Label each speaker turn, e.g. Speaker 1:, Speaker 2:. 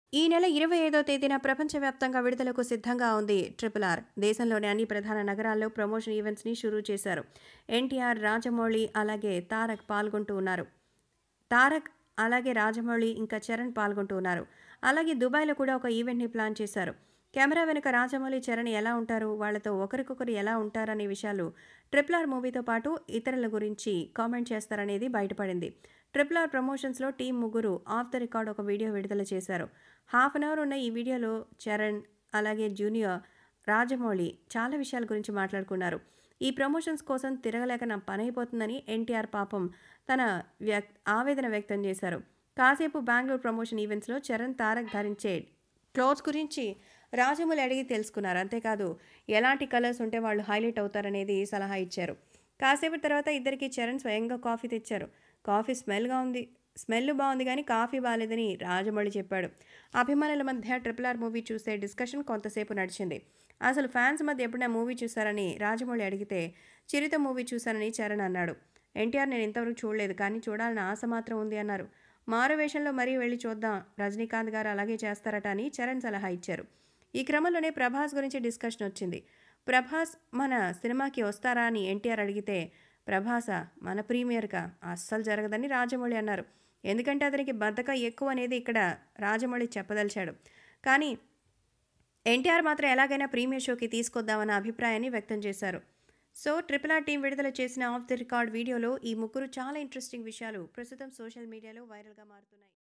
Speaker 1: ఈ నెల ఇరవై ఐదో తేదీన ప్రపంచవ్యాప్తంగా విడుదలకు సిద్ధంగా ఉంది ట్రిపుల్ ఆర్ దేశంలోని అన్ని ప్రధాన నగరాల్లో ప్రమోషన్ ఈవెంట్స్ని షురూ చేశారు ఎన్టీఆర్ రాజమౌళి అలాగే తారక్ పాల్గొంటూ ఉన్నారు తారక్ అలాగే రాజమౌళి ఇంకా చరణ్ పాల్గొంటూ ఉన్నారు అలాగే దుబాయ్లో కూడా ఒక ఈవెంట్ని ప్లాన్ చేశారు కెమెరా వెనుక రాజమౌళి చరణ్ ఎలా ఉంటారు వాళ్ళతో ఒకరికొకరు ఎలా ఉంటారనే విషయాలు ట్రిపుల్ ఆర్ మూవీతో పాటు ఇతరుల గురించి కామెంట్ చేస్తారనేది బయటపడింది ట్రిపుల్ ఆర్ ప్రమోషన్స్లో టీం ముగ్గురు ఆఫ్ ద రికార్డ్ ఒక వీడియో విడుదల చేశారు హాఫ్ అన్ అవర్ ఉన్న ఈ వీడియోలో చరణ్ అలాగే జూనియర్ రాజమౌళి చాలా విషయాల గురించి మాట్లాడుకున్నారు ఈ ప్రమోషన్స్ కోసం తిరగలేక నా పని అయిపోతుందని ఎన్టీఆర్ పాపం తన వ్యక్ ఆవేదన వ్యక్తం చేశారు కాసేపు బెంగళూరు ప్రమోషన్ ఈవెంట్స్లో చరణ్ తారక్ ధరించే క్లోత్స్ గురించి రాజమౌళి అడిగి తెలుసుకున్నారు అంతేకాదు ఎలాంటి కలర్స్ ఉంటే వాళ్ళు హైలైట్ అవుతారనేది సలహా ఇచ్చారు కాసేపు తర్వాత ఇద్దరికి చరణ్ స్వయంగా కాఫీ తెచ్చారు కాఫీ స్మెల్గా ఉంది స్మెల్ బాగుంది కానీ కాఫీ బాగాలేదని రాజమౌళి చెప్పాడు అభిమానుల మధ్య ట్రిపుల్ ఆర్ మూవీ చూసే డిస్కషన్ కొంతసేపు నడిచింది అసలు ఫ్యాన్స్ మధ్య ఎప్పుడైనా మూవీ చూసారని రాజమౌళి అడిగితే చిరుత మూవీ చూశానని చరణ్ అన్నాడు ఎన్టీఆర్ నేను ఇంతవరకు చూడలేదు కానీ చూడాలని ఆశ మాత్రం ఉంది అన్నారు మారు వేషంలో మరీ వెళ్ళి చూద్దాం రజనీకాంత్ గారు అలాగే చేస్తారట అని చరణ్ సలహా ఇచ్చారు ఈ క్రమంలోనే ప్రభాస్ గురించి డిస్కషన్ వచ్చింది ప్రభాస్ మన సినిమాకి వస్తారా అని ఎన్టీఆర్ అడిగితే ప్రభాస మన ప్రీమియర్గా అస్సలు జరగదని రాజమౌళి అన్నారు ఎందుకంటే అతనికి బద్ధకం ఎక్కువ అనేది ఇక్కడ రాజమౌళి చెప్పదలిచాడు కానీ ఎన్టీఆర్ మాత్రం ఎలాగైనా ప్రీమియర్ షోకి తీసుకొద్దామన్న అభిప్రాయాన్ని వ్యక్తం చేశారు సో ట్రిపుల్ ఆర్ టీం విడుదల చేసిన ఆఫ్ ది రికార్డ్ వీడియోలో ఈ ముగ్గురు చాలా ఇంట్రెస్టింగ్ విషయాలు ప్రస్తుతం సోషల్ మీడియాలో వైరల్గా మారుతున్నాయి